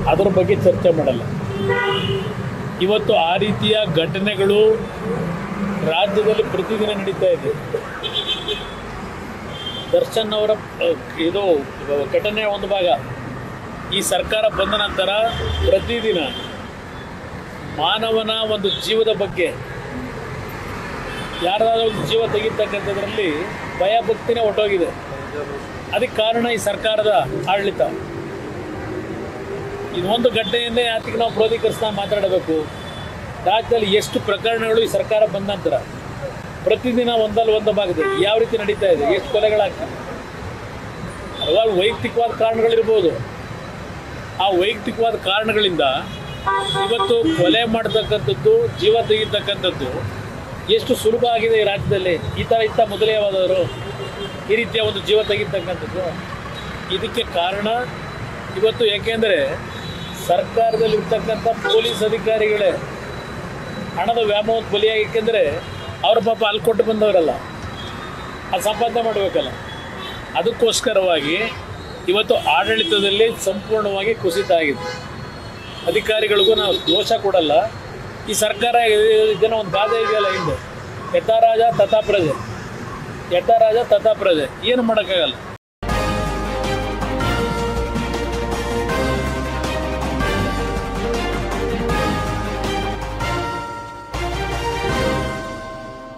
ಅದರ ಬಗ್ಗೆ ಚರ್ಚೆ ಮಾಡಲ್ಲ ಇವತ್ತು ಆ ರೀತಿಯ ಘಟನೆಗಳು ರಾಜ್ಯದಲ್ಲಿ ಪ್ರತಿದಿನ ನಡೀತಾ ಇದೆ ದರ್ಶನ್ ಅವರ ಅಹ್, ಇದು ಘಟನೆಯ ಒಂದು ಭಾಗ ಈ ಸರ್ಕಾರ ಬಂದ ನಂತರ ಪ್ರತಿದಿನ ಮಾನವನ ಒಂದು ಜೀವದ ಬಗ್ಗೆ ಯಾರಾದರೂ ಒಂದು ಜೀವ ತೆಗಿತಕ್ಕಂಥದ್ರಲ್ಲಿ ಭಯ ಭಕ್ತಿನೇ ಹೊಟ್ಟೋಗಿದೆ ಅದಕ್ಕೆ ಕಾರಣ ಈ ಸರ್ಕಾರದ ಆಡಳಿತ ಇದೊಂದು ಘಟನೆಯನ್ನೇ ಯಾತಿಗೆ ನಾವು ಕ್ರೋಧೀಕರಿಸ್ತಾ ಮಾತಾಡಬೇಕು ರಾಜ್ಯದಲ್ಲಿ ಎಷ್ಟು ಪ್ರಕರಣಗಳು ಈ ಸರ್ಕಾರ ಬಂದ ನಂತರ ಪ್ರತಿದಿನ ಒಂದಲ್ಲ ಒಂದು ಭಾಗದಲ್ಲಿ ಯಾವ ರೀತಿ ನಡೀತಾ ಇದೆ ಎಷ್ಟು ಕೊಲೆಗಳಾಗ್ತದೆ ಹಲವಾರು ವೈಯಕ್ತಿಕವಾದ ಕಾರಣಗಳಿರ್ಬೋದು ಆ ವೈಯಕ್ತಿಕವಾದ ಕಾರಣಗಳಿಂದ ಇವತ್ತು ಕೊಲೆ ಮಾಡ್ತಕ್ಕಂಥದ್ದು ಜೀವ ತೆಗಿತಕ್ಕಂಥದ್ದು ಎಷ್ಟು ಸುಲಭ ಆಗಿದೆ ಈ ರಾಜ್ಯದಲ್ಲಿ ಈ ಥರ ಇತ್ತ ಮೊದಲೇ ಯಾವಾದರೂ ಈ ರೀತಿಯ ಒಂದು ಜೀವ ತೆಗಿತಕ್ಕಂಥದ್ದು ಇದಕ್ಕೆ ಕಾರಣ ಇವತ್ತು ಏಕೆಂದರೆ ಸರ್ಕಾರದಲ್ಲಿರ್ತಕ್ಕಂಥ ಪೊಲೀಸ್ ಅಧಿಕಾರಿಗಳೇ ಹಣದ ವ್ಯಾಮೋಹಕ್ಕೆ ಬಲಿಯಾಗಿ ಏಕೆಂದರೆ ಅವ್ರ ಪಾಪ ಅಲ್ಲಿ ಕೊಟ್ಟು ಬಂದವರಲ್ಲ ಅದು ಸಂಪಾದನೆ ಮಾಡಬೇಕಲ್ಲ ಅದಕ್ಕೋಸ್ಕರವಾಗಿ ಇವತ್ತು ಆಡಳಿತದಲ್ಲಿ ಸಂಪೂರ್ಣವಾಗಿ ಕುಸಿತ ಆಗಿದೆ ಅಧಿಕಾರಿಗಳಿಗೂ ನಾವು ದೋಷ ಕೊಡಲ್ಲ ಈ ಸರ್ಕಾರ ಇದನ್ನ ಒಂದು ಗಾದೆ ಇದೆಯಲ್ಲ ಹಿಂದೆ ಯಥಾರಾಜ ತಥಾ ಪ್ರಜೆ ಯಥಾರಾಜ ತಥಾ ಪ್ರಜೆ ಏನು ಮಾಡೋಕ್ಕಾಗಲ್ಲ